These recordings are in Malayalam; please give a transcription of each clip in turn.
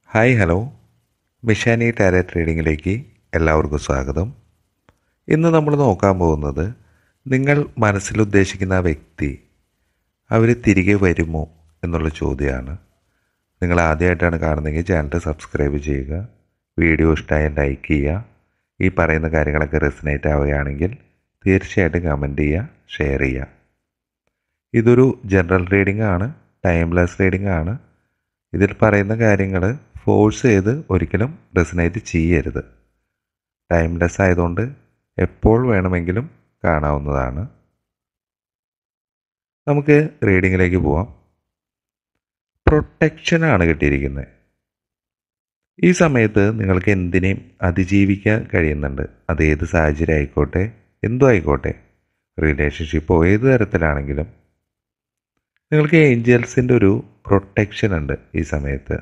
ഹായ് ഹലോ മിഷാനി ടാര ട്രേഡിങ്ങിലേക്ക് എല്ലാവർക്കും സ്വാഗതം ഇന്ന് നമ്മൾ നോക്കാൻ പോകുന്നത് നിങ്ങൾ മനസ്സിൽ ഉദ്ദേശിക്കുന്ന ആ വ്യക്തി അവർ തിരികെ വരുമോ എന്നുള്ള ചോദ്യമാണ് നിങ്ങൾ ആദ്യമായിട്ടാണ് കാണുന്നതെങ്കിൽ ചാനൽ സബ്സ്ക്രൈബ് ചെയ്യുക വീഡിയോ ഇഷ്ടമായാൽ ലൈക്ക് ചെയ്യുക ഈ പറയുന്ന കാര്യങ്ങളൊക്കെ റെസിനേറ്റ് ആവുകയാണെങ്കിൽ തീർച്ചയായിട്ടും കമൻറ്റ് ചെയ്യുക ഷെയർ ചെയ്യുക ഇതൊരു ജനറൽ റീഡിംഗ് ആണ് ടൈംലെസ് റീഡിംഗ് ആണ് ഇതിൽ പറയുന്ന കാര്യങ്ങൾ ഫോഴ്സ് ചെയ്ത് ഒരിക്കലും റെസിനേറ്റ് ചെയ്യരുത് ടൈംലെസ് ആയതുകൊണ്ട് എപ്പോൾ വേണമെങ്കിലും കാണാവുന്നതാണ് നമുക്ക് റീഡിങ്ങിലേക്ക് പോവാം പ്രൊട്ടക്ഷനാണ് കിട്ടിയിരിക്കുന്നത് ഈ സമയത്ത് നിങ്ങൾക്ക് എന്തിനേയും അതിജീവിക്കാൻ കഴിയുന്നുണ്ട് അത് ഏത് സാഹചര്യം ആയിക്കോട്ടെ എന്തും ആയിക്കോട്ടെ റിലേഷൻഷിപ്പോ ഏത് തരത്തിലാണെങ്കിലും നിങ്ങൾക്ക് ഏഞ്ചൽസിൻ്റെ ഒരു പ്രൊട്ടക്ഷൻ ഉണ്ട് ഈ സമയത്ത്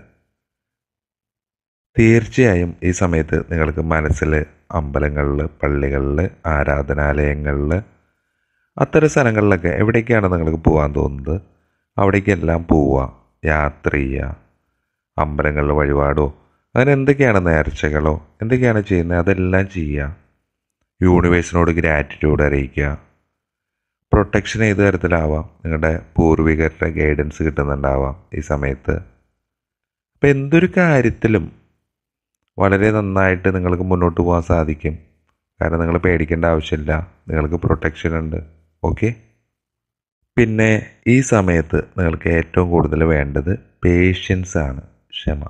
തീർച്ചയായും ഈ സമയത്ത് നിങ്ങൾക്ക് മനസ്സിൽ അമ്പലങ്ങളിൽ പള്ളികളിൽ ആരാധനാലയങ്ങളിൽ അത്തരം സ്ഥലങ്ങളിലൊക്കെ എവിടേക്കാണ് നിങ്ങൾക്ക് പോകാൻ തോന്നുന്നത് അവിടേക്കെല്ലാം പോവുക യാത്ര ചെയ്യുക അമ്പലങ്ങളിൽ വഴിപാടോ അങ്ങനെ എന്തൊക്കെയാണ് നേർച്ചകളോ എന്തൊക്കെയാണ് ചെയ്യുന്നത് അതെല്ലാം ചെയ്യുക യൂണിവേഴ്സിനോട് ഗ്രാറ്റിറ്റ്യൂഡ് അറിയിക്കുക പ്രൊട്ടക്ഷൻ ഏത് തരത്തിലാവാം നിങ്ങളുടെ പൂർവികരുടെ ഗൈഡൻസ് കിട്ടുന്നുണ്ടാവാം ഈ സമയത്ത് അപ്പം എന്തൊരു കാര്യത്തിലും വളരെ നന്നായിട്ട് നിങ്ങൾക്ക് മുന്നോട്ട് പോകാൻ സാധിക്കും കാരണം നിങ്ങൾ പേടിക്കേണ്ട ആവശ്യമില്ല നിങ്ങൾക്ക് പ്രൊട്ടക്ഷൻ ഉണ്ട് ഓക്കെ പിന്നെ ഈ സമയത്ത് നിങ്ങൾക്ക് ഏറ്റവും കൂടുതൽ വേണ്ടത് പേഷ്യൻസ് ആണ് ക്ഷമ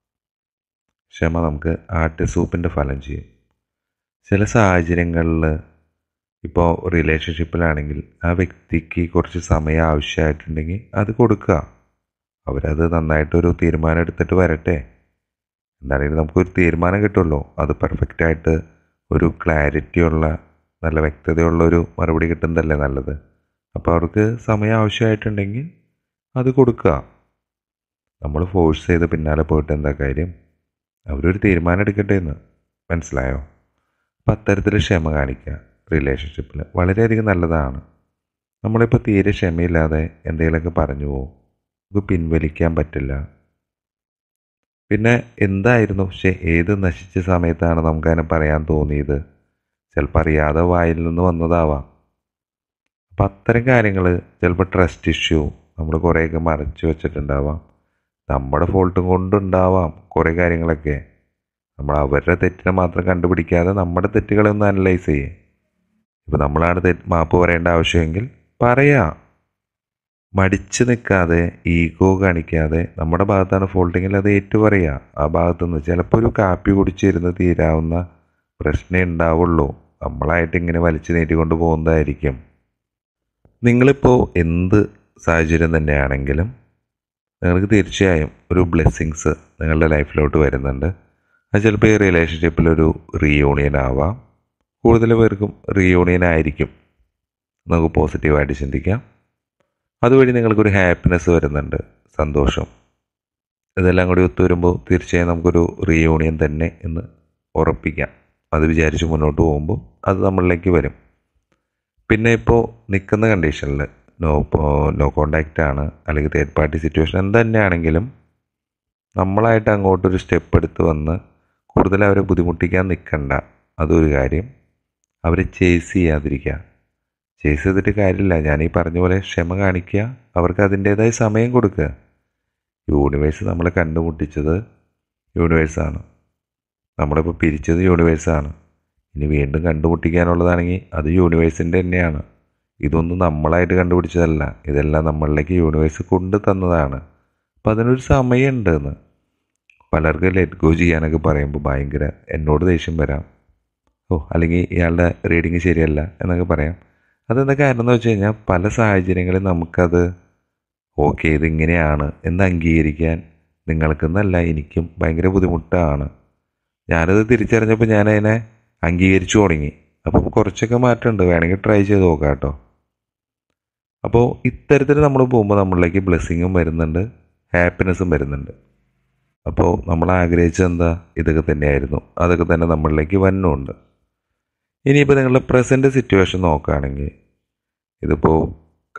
ക്ഷമ നമുക്ക് ആട്ട് സൂപ്പിൻ്റെ ഫലം ചെയ്യും ചില സാഹചര്യങ്ങളിൽ ഇപ്പോൾ റിലേഷൻഷിപ്പിലാണെങ്കിൽ ആ വ്യക്തിക്ക് കുറച്ച് സമയം ആവശ്യമായിട്ടുണ്ടെങ്കിൽ അത് കൊടുക്കുക അവരത് നന്നായിട്ടൊരു തീരുമാനം എടുത്തിട്ട് വരട്ടെ എന്താണെങ്കിലും നമുക്കൊരു തീരുമാനം കിട്ടുമല്ലോ അത് പെർഫെക്റ്റായിട്ട് ഒരു ക്ലാരിറ്റി ഉള്ള നല്ല വ്യക്തതയുള്ള ഒരു മറുപടി കിട്ടുന്നതല്ലേ നല്ലത് അപ്പോൾ അവർക്ക് സമയം ആവശ്യമായിട്ടുണ്ടെങ്കിൽ അത് കൊടുക്കുക നമ്മൾ ഫോഴ്സ് ചെയ്ത് പിന്നാലെ പോയിട്ട് എന്താ കാര്യം അവരൊരു തീരുമാനം എടുക്കട്ടെ എന്ന് മനസ്സിലായോ അപ്പം അത്തരത്തിൽ ക്ഷമ കാണിക്കുക റിലേഷൻഷിപ്പിൽ വളരെയധികം നല്ലതാണ് നമ്മളിപ്പോൾ തീരെ ക്ഷമയില്ലാതെ എന്തെങ്കിലുമൊക്കെ പറഞ്ഞു പോകും നമുക്ക് പിൻവലിക്കാൻ പറ്റില്ല പിന്നെ എന്തായിരുന്നു പക്ഷേ ഏത് നശിച്ച സമയത്താണ് നമുക്കതിനെ പറയാൻ തോന്നിയത് ചിലപ്പോൾ അറിയാതെ വായിൽ നിന്ന് വന്നതാവാം അപ്പം അത്തരം കാര്യങ്ങൾ ചിലപ്പോൾ ട്രസ്റ്റ് ഇഷ്യൂ നമ്മൾ കുറേയൊക്കെ മറച്ചു വെച്ചിട്ടുണ്ടാവാം നമ്മുടെ ഫോൾട്ടും കൊണ്ടുണ്ടാവാം കുറേ കാര്യങ്ങളൊക്കെ നമ്മൾ അവരുടെ തെറ്റിനെ മാത്രം കണ്ടുപിടിക്കാതെ നമ്മുടെ തെറ്റുകളെ ഒന്ന് അനലൈസ് ചെയ്യേ ഇപ്പം നമ്മളാണ് തെറ്റ് മാപ്പ് പറയേണ്ട ആവശ്യമെങ്കിൽ പറയാം മടിച്ചു നിൽക്കാതെ ഈഗോ കാണിക്കാതെ നമ്മുടെ ഭാഗത്താണ് ഫോൾട്ടെങ്കിൽ അത് ഏറ്റു പറയുക ആ ഭാഗത്തുനിന്ന് ചിലപ്പോൾ ഒരു കാപ്പി കുടിച്ചിരുന്ന് തീരാവുന്ന പ്രശ്നമേ ഉണ്ടാവുള്ളൂ നമ്മളായിട്ട് ഇങ്ങനെ വലിച്ചു നീട്ടിക്കൊണ്ട് പോകുന്നതായിരിക്കും നിങ്ങളിപ്പോൾ എന്ത് സാഹചര്യം തന്നെയാണെങ്കിലും നിങ്ങൾക്ക് തീർച്ചയായും ഒരു ബ്ലെസ്സിങ്സ് നിങ്ങളുടെ ലൈഫിലോട്ട് വരുന്നുണ്ട് അത് ചിലപ്പോൾ ഈ റിലേഷൻഷിപ്പിലൊരു റീയൂണിയൻ ആവാം കൂടുതൽ പേർക്കും റീയൂണിയൻ ആയിരിക്കും നമുക്ക് പോസിറ്റീവായിട്ട് ചിന്തിക്കാം അതുവഴി നിങ്ങൾക്കൊരു ഹാപ്പിനെസ് വരുന്നുണ്ട് സന്തോഷം ഇതെല്ലാം കൂടി ഒത്തുവരുമ്പോൾ തീർച്ചയായും നമുക്കൊരു റീയൂണിയൻ തന്നെ എന്ന് ഉറപ്പിക്കാം അത് വിചാരിച്ച് മുന്നോട്ട് പോകുമ്പോൾ അത് നമ്മളിലേക്ക് വരും പിന്നെ ഇപ്പോൾ നിൽക്കുന്ന കണ്ടീഷനിൽ നോ നോ കോണ്ടാക്റ്റ് ആണ് അല്ലെങ്കിൽ തേർഡ് പാർട്ടി സിറ്റുവേഷൻ എന്ത് തന്നെയാണെങ്കിലും നമ്മളായിട്ട് അങ്ങോട്ടൊരു സ്റ്റെപ്പ് എടുത്ത് വന്ന് കൂടുതൽ അവരെ ബുദ്ധിമുട്ടിക്കാൻ നിൽക്കണ്ട അതൊരു കാര്യം അവരെ ചേസ് ചെയ്യാതിരിക്കുക ചേസ് ചെയ്തിട്ട് കാര്യമില്ല ഞാൻ ഈ പറഞ്ഞ പോലെ ക്ഷമ കാണിക്കുക അവർക്ക് അതിൻ്റേതായ സമയം കൊടുക്കുക യൂണിവേഴ്സ് നമ്മളെ കണ്ടുമുട്ടിച്ചത് യൂണിവേഴ്സാണ് നമ്മളിപ്പോൾ പിരിച്ചത് യൂണിവേഴ്സാണ് ഇനി വീണ്ടും കണ്ടുമുട്ടിക്കാനുള്ളതാണെങ്കിൽ അത് യൂണിവേഴ്സിൻ്റെ തന്നെയാണ് ഇതൊന്നും നമ്മളായിട്ട് കണ്ടുപിടിച്ചതല്ല ഇതെല്ലാം നമ്മളിലേക്ക് യൂണിവേഴ്സ് കൊണ്ടു തന്നതാണ് അപ്പം അതിനൊരു സമയമുണ്ടെന്ന് പലർക്കും ലെറ്റ് ഗോ ചെയ്യാനൊക്കെ പറയുമ്പോൾ ഭയങ്കര എന്നോട് ദേഷ്യം വരാം ഓ അല്ലെങ്കിൽ ഇയാളുടെ റീഡിങ് ശരിയല്ല എന്നൊക്കെ പറയാം അതെന്താ കാരണം എന്ന് വെച്ച് കഴിഞ്ഞാൽ പല സാഹചര്യങ്ങളിൽ നമുക്കത് ഓക്കെ ഇതിങ്ങനെയാണ് എന്ന് അംഗീകരിക്കാൻ നിങ്ങൾക്കെന്നല്ല എനിക്കും ഭയങ്കര ബുദ്ധിമുട്ടാണ് ഞാനത് തിരിച്ചറിഞ്ഞപ്പോൾ ഞാനതിനെ അംഗീകരിച്ചു തുടങ്ങി അപ്പോൾ കുറച്ചൊക്കെ മാറ്റമുണ്ട് വേണമെങ്കിൽ ട്രൈ ചെയ്ത് നോക്കാം കേട്ടോ അപ്പോൾ ഇത്തരത്തിൽ നമ്മൾ പോകുമ്പോൾ നമ്മളിലേക്ക് ബ്ലെസ്സിങ്ങും വരുന്നുണ്ട് ഹാപ്പിനെസ്സും വരുന്നുണ്ട് അപ്പോൾ നമ്മൾ ആഗ്രഹിച്ചത് എന്താ ഇതൊക്കെ തന്നെയായിരുന്നു അതൊക്കെ തന്നെ നമ്മളിലേക്ക് വന്നുമുണ്ട് ഇനിയിപ്പോൾ നിങ്ങളുടെ പ്രസൻറ്റ് സിറ്റുവേഷൻ നോക്കുകയാണെങ്കിൽ ഇതിപ്പോൾ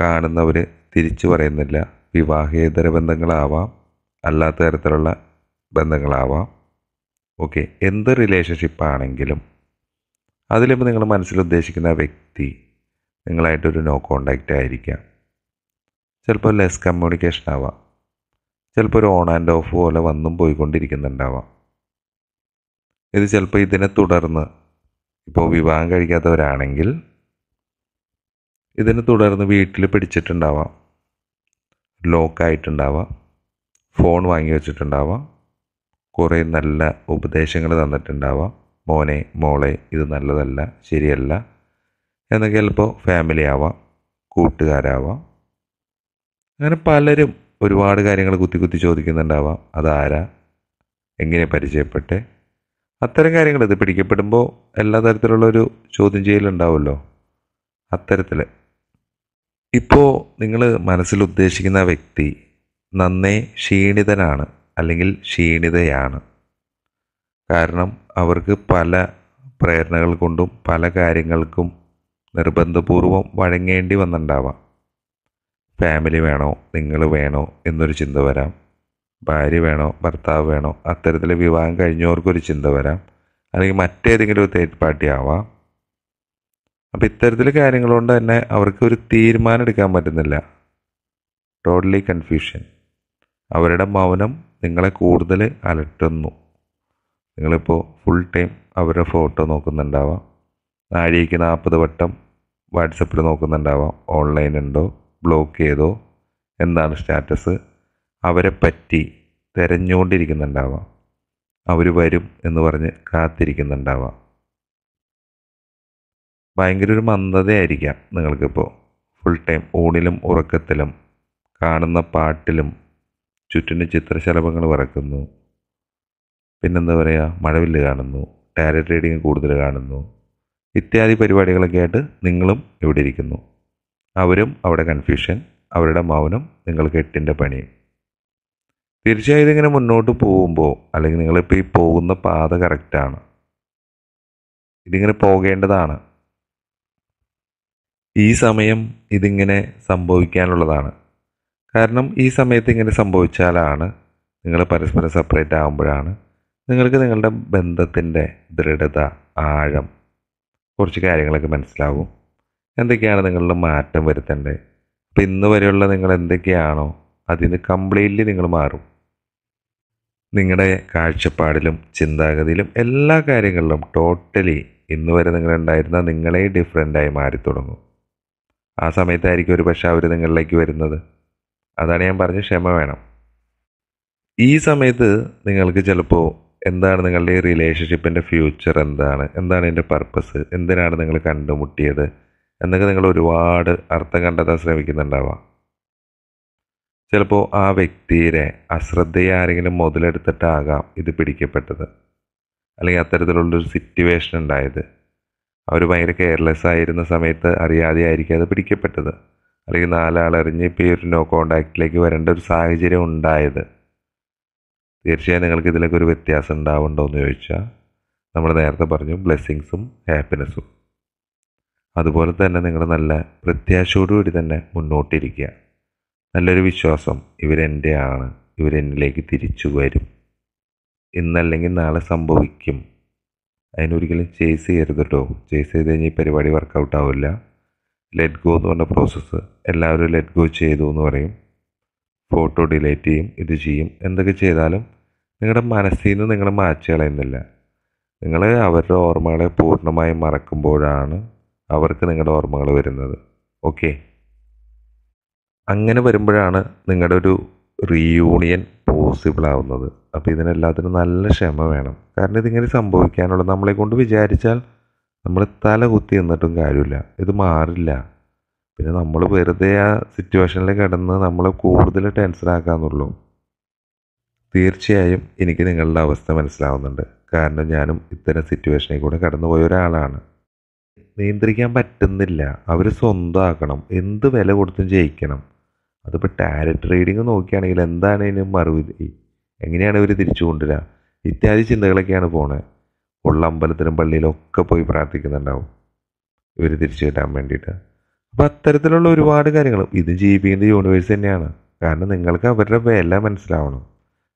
കാണുന്നവർ തിരിച്ചു പറയുന്നില്ല വിവാഹേതര ബന്ധങ്ങളാവാം അല്ലാത്ത തരത്തിലുള്ള ബന്ധങ്ങളാവാം ഓക്കെ എന്ത് റിലേഷൻഷിപ്പ് ആണെങ്കിലും അതിലിപ്പോൾ നിങ്ങൾ മനസ്സിൽ ഉദ്ദേശിക്കുന്ന വ്യക്തി നിങ്ങളായിട്ടൊരു നോ കോണ്ടാക്റ്റ് ആയിരിക്കാം ചിലപ്പോൾ ലെസ് കമ്മ്യൂണിക്കേഷൻ ആവാം ചിലപ്പോൾ ഒരു ഓൺ ആൻഡ് ഓഫ് പോലെ വന്നും പോയിക്കൊണ്ടിരിക്കുന്നുണ്ടാവാം ഇത് ചിലപ്പോൾ ഇതിനെ തുടർന്ന് ഇപ്പോൾ വിവാഹം കഴിക്കാത്തവരാണെങ്കിൽ ഇതിനെ തുടർന്ന് വീട്ടിൽ പിടിച്ചിട്ടുണ്ടാവാം ലോക്കായിട്ടുണ്ടാവാം ഫോൺ വാങ്ങി വെച്ചിട്ടുണ്ടാവാം കുറേ നല്ല ഉപദേശങ്ങൾ തന്നിട്ടുണ്ടാവാം മോനെ മോളെ ഇത് നല്ലതല്ല ശരിയല്ല എന്നൊക്കെ ചിലപ്പോൾ ഫാമിലി ആവാം കൂട്ടുകാരാവാം അങ്ങനെ പലരും ഒരുപാട് കാര്യങ്ങൾ കുത്തി കുത്തി ചോദിക്കുന്നുണ്ടാവാം അതാരാ എങ്ങനെ പരിചയപ്പെട്ടെ അത്തരം കാര്യങ്ങൾ ഇത് പിടിക്കപ്പെടുമ്പോൾ എല്ലാ തരത്തിലുള്ളൊരു ചോദ്യം ചെയ്യലുണ്ടാവുമല്ലോ അത്തരത്തിൽ ഇപ്പോൾ നിങ്ങൾ മനസ്സിൽ ഉദ്ദേശിക്കുന്ന വ്യക്തി നന്നേ ക്ഷീണിതനാണ് അല്ലെങ്കിൽ ക്ഷീണിതയാണ് കാരണം അവർക്ക് പല പ്രേരണകൾ കൊണ്ടും പല കാര്യങ്ങൾക്കും നിർബന്ധപൂർവം വഴങ്ങേണ്ടി വന്നിട്ടുണ്ടാവാം ഫാമിലി വേണോ നിങ്ങൾ വേണോ എന്നൊരു ചിന്ത വരാം ഭാര്യ വേണോ ഭർത്താവ് വേണോ അത്തരത്തിൽ വിവാഹം കഴിഞ്ഞവർക്കൊരു ചിന്ത വരാം അല്ലെങ്കിൽ മറ്റേതെങ്കിലും ഒരു തേർഡ് പാർട്ടി ആവാം അപ്പം ഇത്തരത്തിൽ കാര്യങ്ങൾ കൊണ്ട് തന്നെ അവർക്ക് ഒരു തീരുമാനം എടുക്കാൻ പറ്റുന്നില്ല ടോട്ടലി കൺഫ്യൂഷൻ അവരുടെ മൗനം നിങ്ങളെ കൂടുതൽ അലട്ടുന്നു നിങ്ങളിപ്പോൾ ഫുൾ ടൈം അവരുടെ ഫോട്ടോ നോക്കുന്നുണ്ടാവാം നാഴികയ്ക്ക് നാൽപ്പത് വട്ടം വാട്സപ്പിൽ നോക്കുന്നുണ്ടാവാം ഓൺലൈൻ ഉണ്ടോ ബ്ലോക്ക് ചെയ്തോ എന്താണ് സ്റ്റാറ്റസ് അവരെ പറ്റി തിരഞ്ഞുകൊണ്ടിരിക്കുന്നുണ്ടാവാം അവർ വരും എന്ന് പറഞ്ഞ് കാത്തിരിക്കുന്നുണ്ടാവാം ഭയങ്കര ഒരു മന്ദതയായിരിക്കാം നിങ്ങൾക്കിപ്പോൾ ഫുൾ ടൈം ഊണിലും ഉറക്കത്തിലും കാണുന്ന പാട്ടിലും ചുറ്റിന് ചിത്രശലഭങ്ങൾ പറക്കുന്നു പിന്നെന്താ പറയുക മഴവില്ല് കാണുന്നു ടാരറ്റ് റീഡിങ് കൂടുതൽ കാണുന്നു ഇത്യാദി പരിപാടികളൊക്കെ ആയിട്ട് നിങ്ങളും ഇവിടെ ഇരിക്കുന്നു അവരും അവിടെ കൺഫ്യൂഷൻ അവരുടെ മൗനം നിങ്ങൾക്ക് എട്ടിൻ്റെ പണിയും തീർച്ചയായും ഇതിങ്ങനെ മുന്നോട്ട് പോകുമ്പോൾ അല്ലെങ്കിൽ നിങ്ങളിപ്പോൾ ഈ പോകുന്ന പാത കറക്റ്റാണ് ഇതിങ്ങനെ പോകേണ്ടതാണ് ഈ സമയം ഇതിങ്ങനെ സംഭവിക്കാനുള്ളതാണ് കാരണം ഈ സമയത്ത് ഇങ്ങനെ സംഭവിച്ചാലാണ് നിങ്ങൾ പരസ്പരം സെപ്പറേറ്റ് ആകുമ്പോഴാണ് നിങ്ങൾക്ക് നിങ്ങളുടെ ബന്ധത്തിൻ്റെ ദൃഢത ആഴം കുറച്ച് കാര്യങ്ങളൊക്കെ മനസ്സിലാവും എന്തൊക്കെയാണ് നിങ്ങളിൽ മാറ്റം വരുത്തേണ്ടത് അപ്പോൾ ഇന്ന് വരെയുള്ള നിങ്ങൾ എന്തൊക്കെയാണോ അതിന് കംപ്ലീറ്റ്ലി നിങ്ങൾ മാറും നിങ്ങളുടെ കാഴ്ചപ്പാടിലും ചിന്താഗതിയിലും എല്ലാ കാര്യങ്ങളിലും ടോട്ടലി ഇന്ന് വരെ നിങ്ങളുണ്ടായിരുന്ന നിങ്ങളെ ഡിഫറെൻ്റായി മാറി തുടങ്ങും ആ സമയത്തായിരിക്കും ഒരു പക്ഷേ അവർ നിങ്ങളിലേക്ക് വരുന്നത് അതാണ് ഞാൻ പറഞ്ഞ ക്ഷമ വേണം ഈ സമയത്ത് നിങ്ങൾക്ക് ചിലപ്പോൾ എന്താണ് നിങ്ങളുടെ ഈ റിലേഷൻഷിപ്പിൻ്റെ ഫ്യൂച്ചർ എന്താണ് എന്താണ് ഇതിൻ്റെ പർപ്പസ് എന്തിനാണ് നിങ്ങൾ കണ്ടുമുട്ടിയത് എന്നൊക്കെ നിങ്ങൾ ഒരുപാട് അർത്ഥം കണ്ടെത്താൻ ശ്രമിക്കുന്നുണ്ടാവാം ചിലപ്പോൾ ആ വ്യക്തിയുടെ അശ്രദ്ധയെ ആരെങ്കിലും മുതലെടുത്തിട്ടാകാം ഇത് പിടിക്കപ്പെട്ടത് അല്ലെങ്കിൽ അത്തരത്തിലുള്ളൊരു സിറ്റുവേഷൻ ഉണ്ടായത് അവർ ഭയങ്കര കെയർലെസ് ആയിരുന്ന സമയത്ത് അറിയാതെ ആയിരിക്കും അത് പിടിക്കപ്പെട്ടത് അല്ലെങ്കിൽ നാലാളറിഞ്ഞ് ഇപ്പോൾ ഈ ഒരു നോ കോണ്ടാക്റ്റിലേക്ക് വരേണ്ട ഒരു സാഹചര്യം ഉണ്ടായത് തീർച്ചയായും നിങ്ങൾക്ക് ഇതിലൊക്കെ ഒരു വ്യത്യാസം ഉണ്ടാവുന്നുണ്ടോ എന്ന് ചോദിച്ചാൽ നമ്മൾ നേരത്തെ പറഞ്ഞു ബ്ലെസ്സിങ്സും ഹാപ്പിനെസ്സും അതുപോലെ തന്നെ നിങ്ങൾ നല്ല പ്രത്യാശയോടുകൂടി തന്നെ മുന്നോട്ടിരിക്കുക നല്ലൊരു വിശ്വാസം ഇവരെൻ്റെ ആണ് ഇവരെന്നിലേക്ക് തിരിച്ചു വരും ഇന്നല്ലെങ്കിൽ നാളെ സംഭവിക്കും അതിനൊരിക്കലും ചേസ് ചെയ്യരുത് കേട്ടോ ചേസ് ചെയ്ത് കഴിഞ്ഞാൽ ഈ പരിപാടി വർക്കൗട്ട് ആവില്ല ലെറ്റ് ഗോ എന്ന് പറഞ്ഞ പ്രോസസ്സ് എല്ലാവരും ലെറ്റ് ഗോ ചെയ്തു എന്ന് പറയും ഫോട്ടോ ഡിലീറ്റ് ചെയ്യും ഇത് ചെയ്യും എന്തൊക്കെ ചെയ്താലും നിങ്ങളുടെ മനസ്സിൽ നിന്ന് നിങ്ങൾ മാറ്റി കളയുന്നില്ല നിങ്ങൾ അവരുടെ ഓർമ്മകളെ പൂർണ്ണമായും മറക്കുമ്പോഴാണ് അവർക്ക് നിങ്ങളുടെ ഓർമ്മകൾ വരുന്നത് ഓക്കെ അങ്ങനെ വരുമ്പോഴാണ് നിങ്ങളുടെ ഒരു റീയൂണിയൻ പോസിബിൾ ആവുന്നത് അപ്പോൾ ഇതിനെല്ലാത്തിനും നല്ല ക്ഷമ വേണം കാരണം ഇതിങ്ങനെ സംഭവിക്കാനുള്ള നമ്മളെ കൊണ്ട് വിചാരിച്ചാൽ നമ്മൾ തല കുത്തി നിന്നിട്ടും കാര്യമില്ല ഇത് മാറില്ല പിന്നെ നമ്മൾ വെറുതെ ആ സിറ്റുവേഷനിൽ കിടന്ന് നമ്മളെ കൂടുതൽ ടെൻഷനാക്കാന്നുള്ളൂ തീർച്ചയായും എനിക്ക് നിങ്ങളുടെ അവസ്ഥ മനസ്സിലാവുന്നുണ്ട് കാരണം ഞാനും ഇത്തരം സിറ്റുവേഷനിൽ കൂടെ കടന്നുപോയ ഒരാളാണ് നിയന്ത്രിക്കാൻ പറ്റുന്നില്ല അവർ സ്വന്തമാക്കണം എന്ത് വില കൊടുത്തും ജയിക്കണം അതിപ്പോൾ ടാരറ്റ് റീഡിങ് നോക്കുകയാണെങ്കിൽ എന്താണ് ഇതിന് മറുപടി എങ്ങനെയാണ് ഇവർ തിരിച്ചു കൊണ്ടുവരിക ഇത്യാദി ചിന്തകളൊക്കെയാണ് പോണത് ഉള്ള അമ്പലത്തിലും പള്ളിയിലും ഒക്കെ പോയി പ്രാർത്ഥിക്കുന്നുണ്ടാവും ഇവർ തിരിച്ചു കിട്ടാൻ വേണ്ടിയിട്ട് അപ്പോൾ അത്തരത്തിലുള്ള ഒരുപാട് കാര്യങ്ങൾ ഇത് ജീവിക്കുന്ന യൂണിവേഴ്സ് തന്നെയാണ് കാരണം നിങ്ങൾക്ക് അവരുടെ വില മനസ്സിലാവണം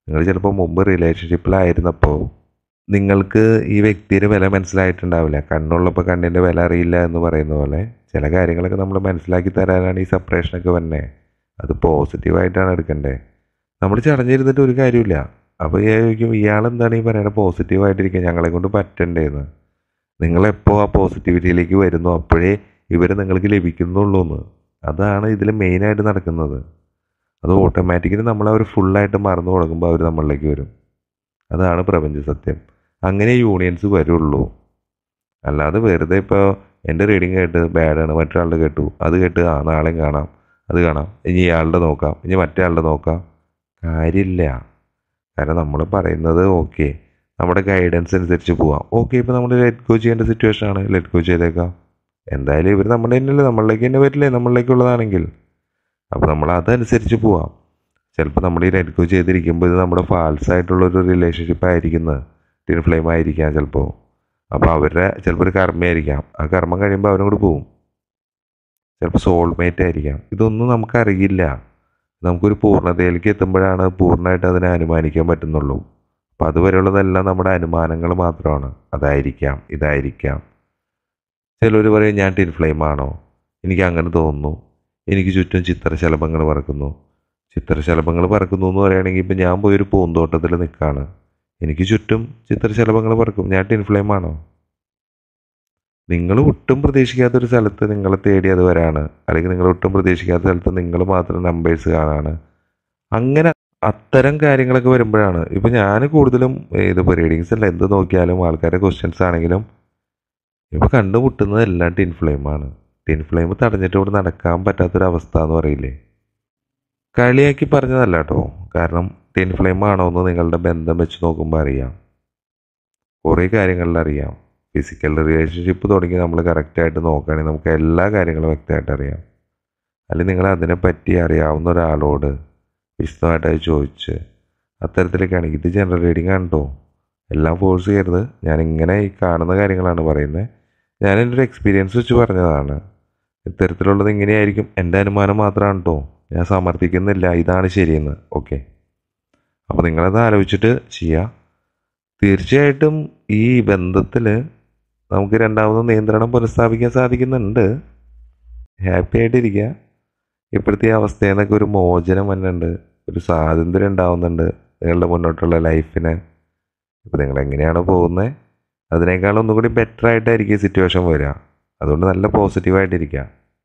നിങ്ങൾ ചിലപ്പോൾ മുമ്പ് റിലേഷൻഷിപ്പിലായിരുന്നപ്പോൾ നിങ്ങൾക്ക് ഈ വ്യക്തിയുടെ വില മനസ്സിലായിട്ടുണ്ടാവില്ല കണ്ണുള്ളപ്പോൾ കണ്ണിൻ്റെ വില അറിയില്ല എന്ന് പറയുന്ന പോലെ ചില കാര്യങ്ങളൊക്കെ നമ്മൾ മനസ്സിലാക്കി തരാനാണ് ഈ സെപ്പറേഷനൊക്കെ വന്നെ അത് പോസിറ്റീവായിട്ടാണ് എടുക്കണ്ടേ നമ്മൾ ചടഞ്ഞിരുന്നിട്ട് ഒരു കാര്യമില്ല അപ്പോൾ ചോദിക്കും ഇയാളെന്താണ് ഈ പറയുന്നത് പോസിറ്റീവായിട്ടിരിക്കുക ഞങ്ങളെ കൊണ്ട് പറ്റണ്ടേന്ന് നിങ്ങളെപ്പോൾ ആ പോസിറ്റിവിറ്റിയിലേക്ക് വരുന്നു അപ്പോഴേ ഇവർ നിങ്ങൾക്ക് ലഭിക്കുന്നുള്ളൂ എന്ന് അതാണ് ഇതിൽ മെയിനായിട്ട് നടക്കുന്നത് അത് ഓട്ടോമാറ്റിക്കലി നമ്മൾ അവർ ഫുള്ളായിട്ട് മറന്നു തുടങ്ങുമ്പോൾ അവർ നമ്മളിലേക്ക് വരും അതാണ് പ്രപഞ്ച സത്യം അങ്ങനെ യൂണിയൻസ് വരുള്ളൂ അല്ലാതെ വെറുതെ ഇപ്പോൾ എൻ്റെ റീഡിങ് കേട്ട് ബാഡാണ് മറ്റൊരാളുടെ കേട്ടു അത് കേട്ട് ആ നാളെയും കാണാം അത് കാണാം ഇനി ഇയാളുടെ നോക്കാം ഇനി മറ്റേ ആളുടെ നോക്കാം കാര്യമില്ല കാരണം നമ്മൾ പറയുന്നത് ഓക്കെ നമ്മുടെ ഗൈഡൻസ് അനുസരിച്ച് പോവാം ഓക്കെ ഇപ്പോൾ നമ്മൾ ലെറ്റ് ഗോ ചെയ്യേണ്ട സിറ്റുവേഷൻ ആണ് ലെറ്റ് ഗോ ചെയ്തേക്കാം എന്തായാലും ഇവർ നമ്മുടെ തന്നെയല്ലേ നമ്മളിലേക്ക് തന്നെ വരില്ലേ നമ്മളിലേക്കുള്ളതാണെങ്കിൽ അപ്പോൾ നമ്മൾ അതനുസരിച്ച് പോവാം ചിലപ്പോൾ നമ്മൾ ഈ ലെറ്റ് ഗോ ചെയ്തിരിക്കുമ്പോൾ ഇത് നമ്മുടെ ഫാൾസ് ആയിട്ടുള്ളൊരു റിലേഷൻഷിപ്പ് ആയിരിക്കുന്നത് ടിൻ ഫ്ലെയിം ആയിരിക്കാം ചിലപ്പോൾ അപ്പോൾ അവരുടെ ചിലപ്പോൾ ഒരു കർമ്മയായിരിക്കാം ആ കർമ്മം കഴിയുമ്പോൾ അവരും കൂടി പോവും ചിലപ്പോൾ സോൾമേറ്റ് ആയിരിക്കാം ഇതൊന്നും നമുക്കറിയില്ല നമുക്കൊരു പൂർണ്ണതയിലേക്ക് എത്തുമ്പോഴാണ് പൂർണ്ണമായിട്ട് അതിനെ അനുമാനിക്കാൻ പറ്റുന്നുള്ളൂ അപ്പോൾ അതുവരെയുള്ളതെല്ലാം നമ്മുടെ അനുമാനങ്ങൾ മാത്രമാണ് അതായിരിക്കാം ഇതായിരിക്കാം ചിലർ പറയും ഞാൻ ടിൻ ഫ്ലെയിം ആണോ എനിക്ക് അങ്ങനെ തോന്നുന്നു എനിക്ക് ചുറ്റും ചിത്രശലഭങ്ങൾ പറക്കുന്നു ചിത്രശലഭങ്ങൾ പറക്കുന്നു എന്ന് പറയുകയാണെങ്കിൽ ഇപ്പം ഞാൻ പോയൊരു പൂന്തോട്ടത്തിൽ നിൽക്കുകയാണ് എനിക്ക് ചുറ്റും ചിത്രശലഭങ്ങൾ പറക്കും ഞാൻ ടിൻ ഫ്ലെയിം ആണോ നിങ്ങൾ ഒട്ടും പ്രതീക്ഷിക്കാത്തൊരു സ്ഥലത്ത് നിങ്ങളെ തേടി അത് വരാണ് അല്ലെങ്കിൽ നിങ്ങൾ ഒട്ടും പ്രതീക്ഷിക്കാത്ത സ്ഥലത്ത് നിങ്ങൾ മാത്രം നമ്പേഴ്സ് കാണാണ് അങ്ങനെ അത്തരം കാര്യങ്ങളൊക്കെ വരുമ്പോഴാണ് ഇപ്പം ഞാൻ കൂടുതലും ഇതിപ്പോൾ റീഡിങ്സ് അല്ല എന്ത് നോക്കിയാലും ആൾക്കാരുടെ ക്വസ്റ്റ്യൻസ് ആണെങ്കിലും ഇപ്പോൾ കണ്ടുമുട്ടുന്നത് എല്ലാം ടിൻ ഫ്ലെയിമാണ് ടിൻ ഫ്ലെയിം തടഞ്ഞിട്ട് ഇവിടെ നടക്കാൻ പറ്റാത്തൊരവസ്ഥ എന്ന് പറയില്ലേ കളിയാക്കി പറഞ്ഞതല്ല കേട്ടോ കാരണം ടിൻ ഫ്ലെയിം ആണോ എന്ന് നിങ്ങളുടെ ബന്ധം വെച്ച് നോക്കുമ്പോൾ അറിയാം കുറേ കാര്യങ്ങളിൽ അറിയാം ഫിസിക്കൽ റിലേഷൻഷിപ്പ് തുടങ്ങി നമ്മൾ കറക്റ്റായിട്ട് നോക്കുകയാണെങ്കിൽ നമുക്ക് എല്ലാ കാര്യങ്ങളും വ്യക്തമായിട്ട് അറിയാം അല്ലെങ്കിൽ നിങ്ങൾ അതിനെപ്പറ്റി അറിയാവുന്ന ഒരാളോട് വിശദമായിട്ട് അത് ചോദിച്ച് അത്തരത്തിലേക്കാണെങ്കിൽ ഇത് ജനറൽ റീഡിംഗ് ആണ് കേട്ടോ എല്ലാം ഫോഴ്സ് ചെയ്യരുത് ഞാൻ ഇങ്ങനെ ഈ കാണുന്ന കാര്യങ്ങളാണ് പറയുന്നത് ഞാൻ എൻ്റെ ഒരു എക്സ്പീരിയൻസ് വെച്ച് പറഞ്ഞതാണ് ഇത്തരത്തിലുള്ളത് ഇങ്ങനെയായിരിക്കും എൻ്റെ അനുമാനം മാത്രമാണ് കേട്ടോ ഞാൻ സമർത്ഥിക്കുന്നില്ല ഇതാണ് ശരിയെന്ന് ഓക്കെ അപ്പോൾ നിങ്ങളത് ആലോചിച്ചിട്ട് ചെയ്യുക തീർച്ചയായിട്ടും ഈ ബന്ധത്തിൽ നമുക്ക് രണ്ടാമത് നിയന്ത്രണം പുനഃസ്ഥാപിക്കാൻ സാധിക്കുന്നുണ്ട് ഹാപ്പി ആയിട്ടിരിക്കുക ഇപ്പോഴത്തെ ഈ അവസ്ഥയിൽ നിന്നൊക്കെ ഒരു മോചനം വന്നുണ്ട് ഒരു സ്വാതന്ത്ര്യം ഉണ്ടാവുന്നുണ്ട് നിങ്ങളുടെ മുന്നോട്ടുള്ള ലൈഫിന് ഇപ്പോൾ നിങ്ങൾ എങ്ങനെയാണോ പോകുന്നത് അതിനേക്കാളും ഒന്നും കൂടി ബെറ്റർ ആയിട്ടായിരിക്കും സിറ്റുവേഷൻ വരിക അതുകൊണ്ട് നല്ല പോസിറ്റീവായിട്ടിരിക്കുക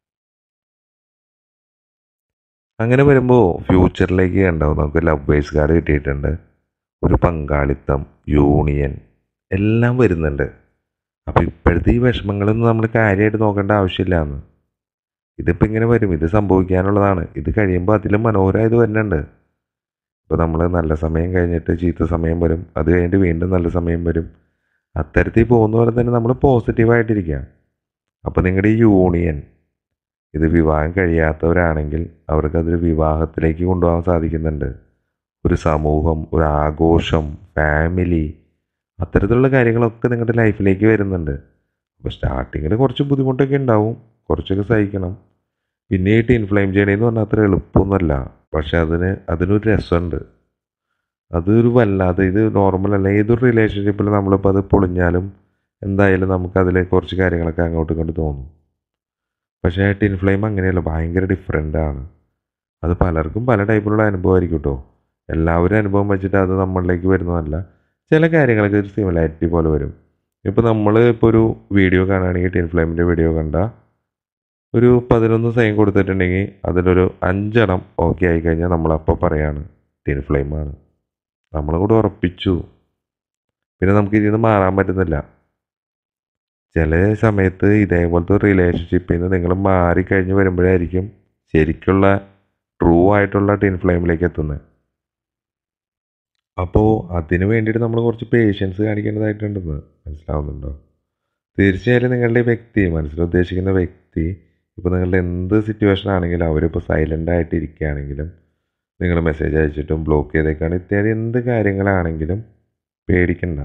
അങ്ങനെ വരുമ്പോൾ ഫ്യൂച്ചറിലേക്ക് ഉണ്ടാവും നമുക്ക് ലവ് ബേസ് കാർഡ് കിട്ടിയിട്ടുണ്ട് ഒരു പങ്കാളിത്തം യൂണിയൻ എല്ലാം വരുന്നുണ്ട് അപ്പോൾ ഇപ്പോഴത്തെ ഈ വിഷമങ്ങളൊന്നും നമ്മൾ കാര്യമായിട്ട് നോക്കേണ്ട ആവശ്യമില്ല എന്ന് ഇതിപ്പോൾ ഇങ്ങനെ വരും ഇത് സംഭവിക്കാനുള്ളതാണ് ഇത് കഴിയുമ്പോൾ അതിലും മനോഹരമായത് വരുന്നുണ്ട് ഇപ്പോൾ നമ്മൾ നല്ല സമയം കഴിഞ്ഞിട്ട് ചീത്ത സമയം വരും അത് കഴിഞ്ഞിട്ട് വീണ്ടും നല്ല സമയം വരും അത്തരത്തിൽ പോകുന്ന പോലെ തന്നെ നമ്മൾ പോസിറ്റീവായിട്ടിരിക്കുക അപ്പോൾ നിങ്ങളുടെ ഈ യൂണിയൻ ഇത് വിവാഹം കഴിയാത്തവരാണെങ്കിൽ അവർക്കതൊരു വിവാഹത്തിലേക്ക് കൊണ്ടുപോകാൻ സാധിക്കുന്നുണ്ട് ഒരു സമൂഹം ഒരു ആഘോഷം ഫാമിലി അത്തരത്തിലുള്ള കാര്യങ്ങളൊക്കെ നിങ്ങളുടെ ലൈഫിലേക്ക് വരുന്നുണ്ട് അപ്പോൾ സ്റ്റാർട്ടിങ്ങിൽ കുറച്ച് ബുദ്ധിമുട്ടൊക്കെ ഉണ്ടാവും കുറച്ചൊക്കെ സഹിക്കണം പിന്നെ ഈ ടിൻ ഫ്ലെയിം ചെയ്യണമെന്ന് പറഞ്ഞാൽ അത്ര എളുപ്പമൊന്നുമല്ല പക്ഷെ അതിന് അതിനൊരു രസമുണ്ട് അതൊരു വല്ലാതെ ഇത് നോർമൽ അല്ല ഏതൊരു റിലേഷൻഷിപ്പിൽ നമ്മളിപ്പോൾ അത് പൊളിഞ്ഞാലും എന്തായാലും നമുക്കതിൽ കുറച്ച് കാര്യങ്ങളൊക്കെ അങ്ങോട്ടും ഇങ്ങോട്ട് തോന്നും പക്ഷേ ടിൻ ഫ്ലെയിം അങ്ങനെയല്ല ഭയങ്കര ഡിഫറെൻ്റ് ആണ് അത് പലർക്കും പല ടൈപ്പിലുള്ള അനുഭവമായിരിക്കും കേട്ടോ എല്ലാവരും അനുഭവം വെച്ചിട്ട് അത് നമ്മളിലേക്ക് വരുന്നതല്ല ചില കാര്യങ്ങളൊക്കെ ഒരു സിമിലാരിറ്റി പോലെ വരും ഇപ്പോൾ നമ്മൾ ഇപ്പോൾ ഒരു വീഡിയോ കാണുകയാണെങ്കിൽ ടിൻ ഫ്ലെയിമിൻ്റെ വീഡിയോ കണ്ട ഒരു പതിനൊന്ന് സൈൻ കൊടുത്തിട്ടുണ്ടെങ്കിൽ അതിലൊരു അഞ്ചെണ്ണം ഓക്കെ ആയി കഴിഞ്ഞാൽ നമ്മളപ്പോൾ പറയാണ് ടിൻ ഫ്ലെയിമാണ് നമ്മൾ കൂടെ ഉറപ്പിച്ചു പിന്നെ നമുക്ക് ഇതിൽ നിന്ന് മാറാൻ പറ്റുന്നില്ല ചില സമയത്ത് ഇതേപോലത്തെ ഒരു റിലേഷൻഷിപ്പിൽ നിന്ന് നിങ്ങൾ മാറിക്കഴിഞ്ഞ് വരുമ്പോഴായിരിക്കും ശരിക്കുള്ള ട്രൂ ആയിട്ടുള്ള ടിൻ ഫ്ലെയിമിലേക്ക് എത്തുന്നത് അപ്പോൾ അതിന് വേണ്ടിയിട്ട് നമ്മൾ കുറച്ച് പേഷ്യൻസ് കാണിക്കേണ്ടതായിട്ടുണ്ടെന്ന് മനസ്സിലാവുന്നുണ്ടോ തീർച്ചയായും നിങ്ങളുടെ ഈ വ്യക്തി മനസ്സിൽ ഉദ്ദേശിക്കുന്ന വ്യക്തി ഇപ്പോൾ നിങ്ങളുടെ എന്ത് സിറ്റുവേഷൻ ആണെങ്കിലും അവരിപ്പോൾ സൈലൻ്റ് ആയിട്ട് ഇരിക്കുകയാണെങ്കിലും നിങ്ങൾ മെസ്സേജ് അയച്ചിട്ടും ബ്ലോക്ക് ചെയ്തേക്കാണ് ഇത്യാദി എന്ത് കാര്യങ്ങളാണെങ്കിലും പേടിക്കണ്ട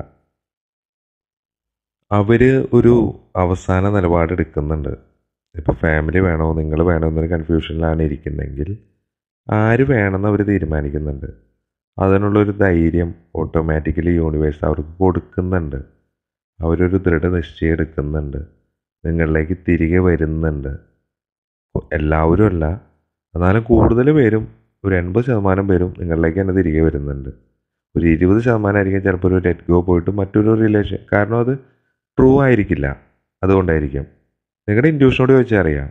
അവർ ഒരു അവസാന നിലപാട് എടുക്കുന്നുണ്ട് ഇപ്പോൾ ഫാമിലി വേണോ നിങ്ങൾ വേണോ എന്നൊരു കൺഫ്യൂഷനിലാണ് ഇരിക്കുന്നതെങ്കിൽ ആര് വേണമെന്ന് അവർ തീരുമാനിക്കുന്നുണ്ട് അതിനുള്ളൊരു ധൈര്യം ഓട്ടോമാറ്റിക്കലി യൂണിവേഴ്സ് അവർക്ക് കൊടുക്കുന്നുണ്ട് അവരൊരു ദൃഢനിശ്ചയം എടുക്കുന്നുണ്ട് നിങ്ങളിലേക്ക് തിരികെ വരുന്നുണ്ട് എല്ലാവരും അല്ല എന്നാലും കൂടുതൽ പേരും ഒരു എൺപത് ശതമാനം പേരും നിങ്ങളിലേക്ക് തന്നെ തിരികെ വരുന്നുണ്ട് ഒരു ഇരുപത് ശതമാനമായിരിക്കും ചിലപ്പോൾ ഒരു ലെറ്റ് ഗോ പോയിട്ട് മറ്റൊരു റിലേഷൻ കാരണം അത് ട്രൂ ആയിരിക്കില്ല അതുകൊണ്ടായിരിക്കും നിങ്ങളുടെ ഇൻഡ്യൂഷനോട് ചോദിച്ചാൽ അറിയാം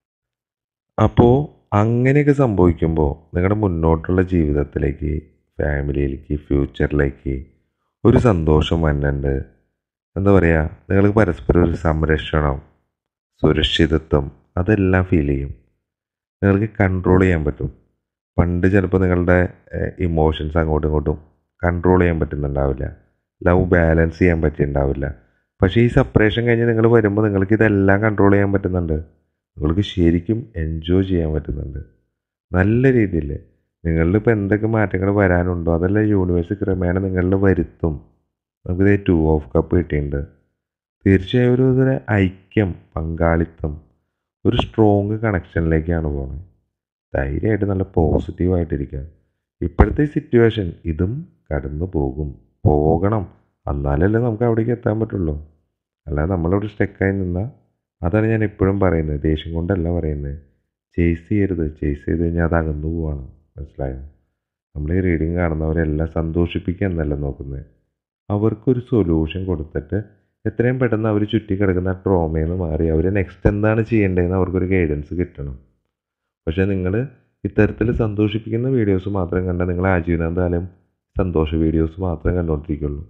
അപ്പോൾ അങ്ങനെയൊക്കെ സംഭവിക്കുമ്പോൾ നിങ്ങളുടെ മുന്നോട്ടുള്ള ജീവിതത്തിലേക്ക് ഫാമിലിയിലേക്ക് ഫ്യൂച്ചറിലേക്ക് ഒരു സന്തോഷം വന്നുണ്ട് എന്താ പറയുക നിങ്ങൾക്ക് പരസ്പരം ഒരു സംരക്ഷണം സുരക്ഷിതത്വം അതെല്ലാം ഫീൽ ചെയ്യും നിങ്ങൾക്ക് കൺട്രോൾ ചെയ്യാൻ പറ്റും പണ്ട് ചിലപ്പോൾ നിങ്ങളുടെ ഇമോഷൻസ് അങ്ങോട്ടും ഇങ്ങോട്ടും കൺട്രോൾ ചെയ്യാൻ പറ്റുന്നുണ്ടാവില്ല ലവ് ബാലൻസ് ചെയ്യാൻ പറ്റിയിട്ടുണ്ടാവില്ല പക്ഷേ ഈ സെപ്പറേഷൻ കഴിഞ്ഞ് നിങ്ങൾ വരുമ്പോൾ നിങ്ങൾക്ക് ഇതെല്ലാം കൺട്രോൾ ചെയ്യാൻ പറ്റുന്നുണ്ട് നിങ്ങൾക്ക് ശരിക്കും എൻജോയ് ചെയ്യാൻ പറ്റുന്നുണ്ട് നല്ല രീതിയിൽ നിങ്ങളിൽ ഇപ്പോൾ എന്തൊക്കെ മാറ്റങ്ങൾ വരാനുണ്ടോ അതെല്ലാം യൂണിവേഴ്സ് ക്രമേണ നിങ്ങളിൽ വരുത്തും നമുക്കിത് ടു ഓഫ് കപ്പ് കിട്ടിയിട്ടുണ്ട് തീർച്ചയായും ഒരു ഇതിന് ഐക്യം പങ്കാളിത്തം ഒരു സ്ട്രോങ് കണക്ഷനിലേക്കാണ് പോകുന്നത് ധൈര്യമായിട്ട് നല്ല പോസിറ്റീവായിട്ടിരിക്കുക ഇപ്പോഴത്തെ സിറ്റുവേഷൻ ഇതും കടന്നു പോകും പോകണം എന്നാലല്ലേ നമുക്ക് അവിടേക്ക് എത്താൻ പറ്റുള്ളൂ അല്ലാതെ നമ്മളവിടെ സ്റ്റക്കായി നിന്നാൽ അതാണ് ഞാൻ എപ്പോഴും പറയുന്നത് ദേഷ്യം കൊണ്ടല്ല പറയുന്നത് ചേസ് ചെയ്യരുത് ചേസ് ചെയ്ത് കഴിഞ്ഞാൽ അത് അകന്നു പോവാണ് മനസ്സിലായോ നമ്മൾ ഈ റീഡിങ് കാണുന്നവരെല്ലാം സന്തോഷിപ്പിക്കുക എന്നല്ല നോക്കുന്നത് അവർക്കൊരു സൊല്യൂഷൻ കൊടുത്തിട്ട് എത്രയും പെട്ടെന്ന് അവർ ചുറ്റി കിടക്കുന്ന ട്രോമയിൽ നിന്ന് മാറി അവർ നെക്സ്റ്റ് എന്താണ് ചെയ്യേണ്ടതെന്ന് അവർക്കൊരു ഗൈഡൻസ് കിട്ടണം പക്ഷേ നിങ്ങൾ ഇത്തരത്തിൽ സന്തോഷിപ്പിക്കുന്ന വീഡിയോസ് മാത്രം കണ്ടാൽ നിങ്ങൾ ആജീവനാന്താലും സന്തോഷ വീഡിയോസ് മാത്രമേ കണ്ടുകൊണ്ടിരിക്കുള്ളൂ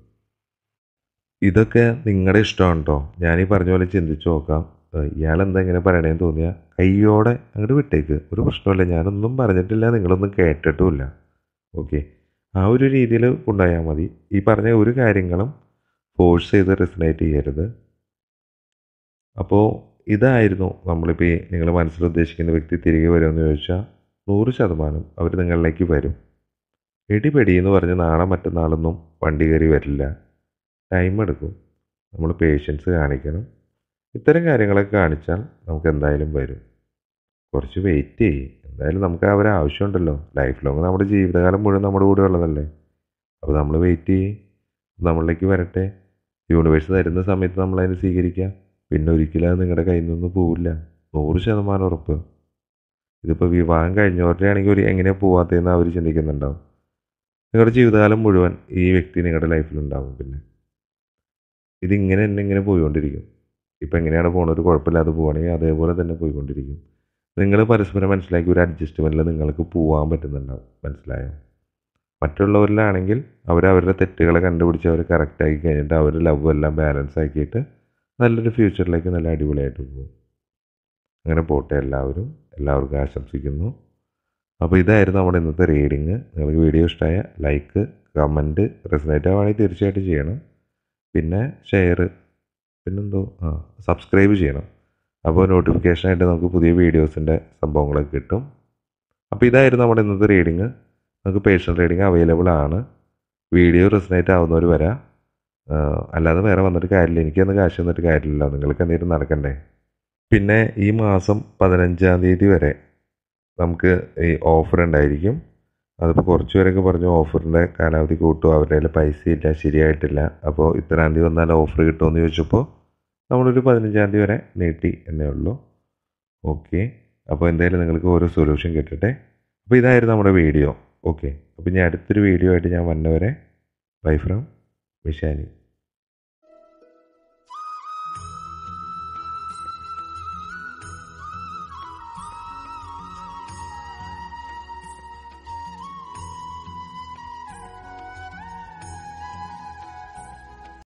ഇതൊക്കെ നിങ്ങളുടെ ഇഷ്ടമാണ് കേട്ടോ ഞാൻ ഈ പറഞ്ഞ പോലെ ചിന്തിച്ച് നോക്കാം ഇയാൾ എന്താ ഇങ്ങനെ പറയണേന്ന് തോന്നിയാൽ കയ്യോടെ അങ്ങോട്ട് വിട്ടേക്ക് ഒരു പ്രശ്നമില്ല ഞാനൊന്നും പറഞ്ഞിട്ടില്ല നിങ്ങളൊന്നും കേട്ടിട്ടുമില്ല ഓക്കെ ആ ഒരു രീതിയിൽ ഉണ്ടായാൽ മതി ഈ പറഞ്ഞ ഒരു കാര്യങ്ങളും ഫോഴ്സ് ചെയ്ത് റെസിനേറ്റ് ചെയ്യരുത് അപ്പോൾ ഇതായിരുന്നു നമ്മളിപ്പോൾ ഈ നിങ്ങൾ മനസ്സിൽ ഉദ്ദേശിക്കുന്ന വ്യക്തി തിരികെ വരുമെന്ന് ചോദിച്ചാൽ നൂറ് ശതമാനം അവർ നിങ്ങളിലേക്ക് വരും ഇടിപെടി എന്ന് പറഞ്ഞ് നാളെ മറ്റന്നാളൊന്നും വണ്ടി കയറി വരില്ല ടൈം എടുക്കും നമ്മൾ പേഷ്യൻസ് കാണിക്കണം ഇത്തരം കാര്യങ്ങളൊക്കെ കാണിച്ചാൽ നമുക്ക് എന്തായാലും വരും കുറച്ച് വെയിറ്റ് ചെയ്യും എന്തായാലും നമുക്ക് അവരെ ആവശ്യമുണ്ടല്ലോ ലൈഫ് ലോങ് നമ്മുടെ ജീവിതകാലം മുഴുവൻ നമ്മുടെ കൂടെ ഉള്ളതല്ലേ അപ്പോൾ നമ്മൾ വെയിറ്റ് ചെയ്യും നമ്മളിലേക്ക് വരട്ടെ യൂണിവേഴ്സ് തരുന്ന സമയത്ത് നമ്മളതിനെ സ്വീകരിക്കുക പിന്നെ ഒരിക്കലും അത് നിങ്ങളുടെ കയ്യിൽ നിന്ന് പോവില്ല നൂറ് ശതമാനം ഉറപ്പ് ഇതിപ്പോൾ വിവാഹം കഴിഞ്ഞവരുടെ ആണെങ്കിൽ ഒരു എങ്ങനെയാണ് പോവാത്തതെന്ന് അവർ ചിന്തിക്കുന്നുണ്ടാവും നിങ്ങളുടെ ജീവിതകാലം മുഴുവൻ ഈ വ്യക്തി നിങ്ങളുടെ ലൈഫിലുണ്ടാവും പിന്നെ ഇതിങ്ങനെ തന്നെ ഇങ്ങനെ പോയിക്കൊണ്ടിരിക്കും ഇപ്പം എങ്ങനെയാണ് പോകുന്നത് ഒരു കുഴപ്പമില്ലാതെ പോവുകയാണെങ്കിൽ അതേപോലെ തന്നെ പോയിക്കൊണ്ടിരിക്കും നിങ്ങൾ പരസ്പരം മനസ്സിലാക്കി ഒരു അഡ്ജസ്റ്റ്മെൻറ്റിൽ നിങ്ങൾക്ക് പോകാൻ പറ്റുന്നുണ്ടാവും മനസ്സിലായോ മറ്റുള്ളവരിലാണെങ്കിൽ അവർ അവരുടെ തെറ്റുകളെ കണ്ടുപിടിച്ച് അവർ കറക്റ്റാക്കി കഴിഞ്ഞിട്ട് അവർ ലവ് എല്ലാം ബാലൻസ് ആക്കിയിട്ട് നല്ലൊരു ഫ്യൂച്ചറിലേക്ക് നല്ല അടിപൊളിയായിട്ട് പോകും അങ്ങനെ പോട്ടെ എല്ലാവരും എല്ലാവർക്കും ആശംസിക്കുന്നു അപ്പോൾ ഇതായിരുന്നു നമ്മുടെ ഇന്നത്തെ റീഡിങ് നിങ്ങൾക്ക് വീഡിയോ ഇഷ്ടമായ ലൈക്ക് കമൻറ്റ് റെസനേറ്റ് ആവുകയാണെങ്കിൽ തീർച്ചയായിട്ടും ചെയ്യണം പിന്നെ ഷെയർ പിന്നെന്തോ ആ സബ്സ്ക്രൈബ് ചെയ്യണം അപ്പോൾ നോട്ടിഫിക്കേഷനായിട്ട് നമുക്ക് പുതിയ വീഡിയോസിൻ്റെ സംഭവങ്ങളൊക്കെ കിട്ടും അപ്പോൾ ഇതായിരുന്നു നമ്മുടെ ഇന്നത്തെ റീഡിങ് നമുക്ക് പേഴ്സണൽ റീഡിങ് അവൈലബിൾ ആണ് വീഡിയോ റെസനേറ്റ് ആവുന്നവർ വരാം അല്ലാതെ വേറെ വന്നിട്ട് കാര്യമില്ല എനിക്കൊന്നും കാശ് തന്നിട്ട് കാര്യമില്ല നിങ്ങൾക്ക് എന്തെങ്കിലും നടക്കണ്ടേ പിന്നെ ഈ മാസം പതിനഞ്ചാം തീയതി വരെ നമുക്ക് ഈ ഓഫർ ഉണ്ടായിരിക്കും അതിപ്പോൾ കുറച്ച് പേരൊക്കെ പറഞ്ഞു ഓഫറിൻ്റെ കാലാവധി കൂട്ടും അവരുടെ കയ്യിൽ പൈസ ഇല്ല ശരിയായിട്ടില്ല അപ്പോൾ ഇത്രാം തീയതി വന്നാൽ ഓഫർ കിട്ടുമെന്ന് ചോദിച്ചപ്പോൾ നമ്മളൊരു പതിനഞ്ചാം തീയതി വരെ നീട്ടി എന്നേ ഉള്ളൂ ഓക്കെ അപ്പോൾ എന്തായാലും നിങ്ങൾക്ക് ഓരോ സൊല്യൂഷൻ കിട്ടട്ടെ അപ്പോൾ ഇതായിരുന്നു നമ്മുടെ വീഡിയോ ഓക്കെ അപ്പോൾ ഇനി അടുത്തൊരു വീഡിയോ ആയിട്ട് ഞാൻ വന്നവരെ ബൈ ഫ്രം വിഷാനി